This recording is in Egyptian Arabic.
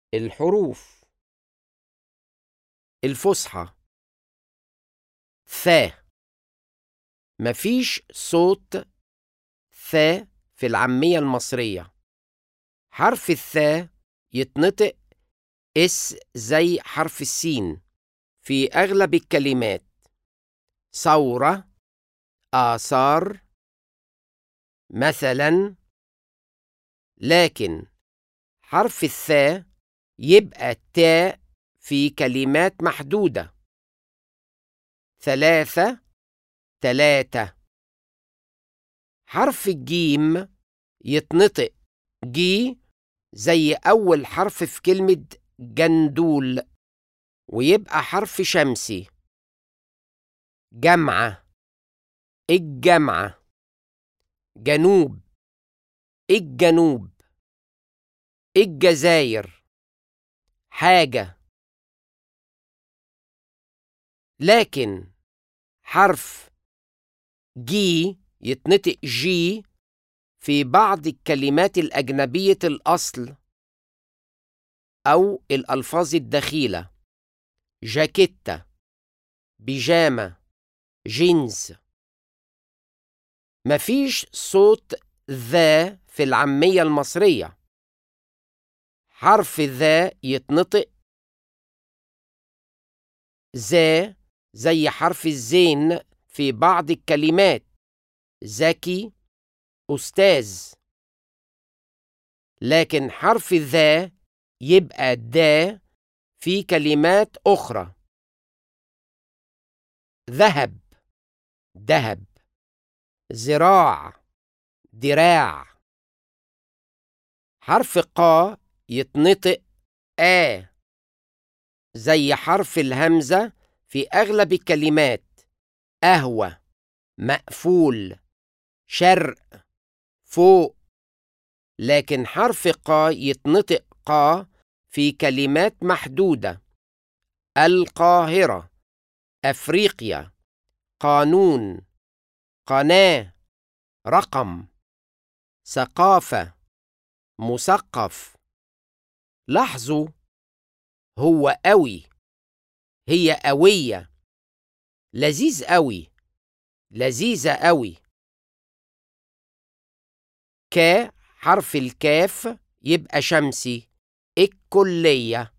الحروف الفصحى ث مفيش صوت ث في العامية المصرية حرف الثاء يتنطق اس زي حرف السين في أغلب الكلمات ثورة آثار مثلا لكن حرف الثاء يبقى التاء في كلمات محدودة ثلاثة تلاتة حرف الجيم يتنطق جي زي أول حرف في كلمة جندول ويبقى حرف شمسي جمعة الجمعة جنوب الجنوب الجزائر حاجة لكن حرف جي يتنطق جي في بعض الكلمات الأجنبية الأصل أو الألفاظ الدخيلة جاكيتة بيجامة جينز مفيش صوت ذا في العامية المصرية حرف ذا يتنطق ذا زي حرف الزين في بعض الكلمات ذكي أستاذ لكن حرف ذا يبقى دا في كلمات أخرى ذهب ذهب ذراع دراع حرف قا يتنطق آ زي حرف الهمزة في أغلب الكلمات قهوة مقفول شرق فوق لكن حرف قا يتنطق قا في كلمات محدودة القاهرة أفريقيا قانون قناة رقم ثقافة مثقف لاحظوا هو قوي هي قوية لذيذ قوي لذيذة قوي ك حرف الكاف يبقى شمسي الكلية